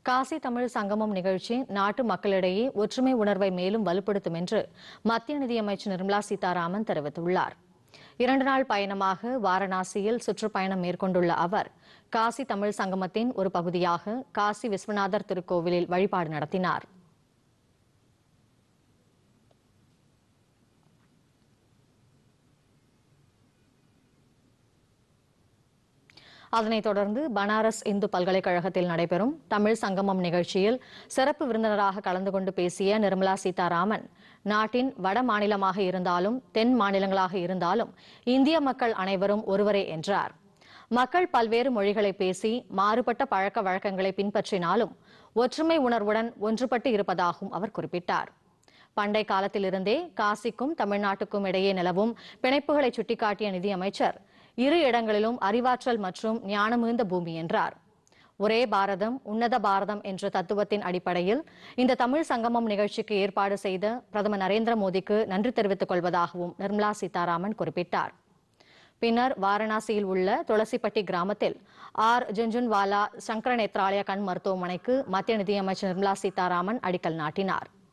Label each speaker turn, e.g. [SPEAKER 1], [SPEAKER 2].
[SPEAKER 1] காசி தமிழ் சங்கமம் நிகழ்ச்சி நாட்டு மக்களிடையே ஒற்றுமை உணர்வை மேலும் வலுப்படுத்தும் என்று மத்திய நிதியமைச்சர் நிர்மலா சீதாராமன் தெரிவித்துள்ளார் இரண்டு நாள் பயணமாக வாரணாசியில் சுற்றுப்பயணம் மேற்கொண்டுள்ள அவர் காசி தமிழ் சங்கமத்தின் ஒரு பகுதியாக காசி விஸ்வநாதர் திருக்கோவிலில் வழிபாடு நடத்தினார் அதனைத் தொடர்ந்து பனாரஸ் இந்து பல்கலைக்கழகத்தில் நடைபெறும் தமிழ் சங்கமம் நிகழ்ச்சியில் சிறப்பு விருந்தினராக கலந்து கொண்டு பேசிய நிர்மலா சீதாராமன் நாட்டின் வட மாநிலமாக இருந்தாலும் தென் மாநிலங்களாக இருந்தாலும் இந்திய மக்கள் அனைவரும் ஒருவரே என்றார் மக்கள் பல்வேறு மொழிகளை பேசி மாறுபட்ட பழக்க வழக்கங்களை பின்பற்றினாலும் ஒற்றுமை உணர்வுடன் ஒன்றுபட்டு இருப்பதாகவும் அவர் குறிப்பிட்டார் பண்டை காலத்திலிருந்தே காசிக்கும் தமிழ்நாட்டுக்கும் இடையே நிலவும் பிணைப்புகளை சுட்டிக்காட்டிய நிதியமைச்சர் இரு இடங்களிலும் அறிவாற்றல் மற்றும் ஞானமிகுந்த பூமி என்றார் ஒரே பாரதம் உன்னத பாரதம் என்ற தத்துவத்தின் அடிப்படையில் இந்த தமிழ் சங்கமம் நிகழ்ச்சிக்கு ஏற்பாடு செய்த பிரதமர் நரேந்திர மோடிக்கு நன்றி தெரிவித்துக் கொள்வதாகவும் நிர்மலா சீதாராமன் குறிப்பிட்டார் பின்னர் வாரணாசியில் உள்ள துளசிப்பட்டி கிராமத்தில் ஆர் ஜுன்ஜுன்வாலா சங்கர நேத்ராலயா கண் மருத்துவமனைக்கு மத்திய நிதியமைச்சர் நிர்மலா சீதாராமன் அடிக்கல் நாட்டினார்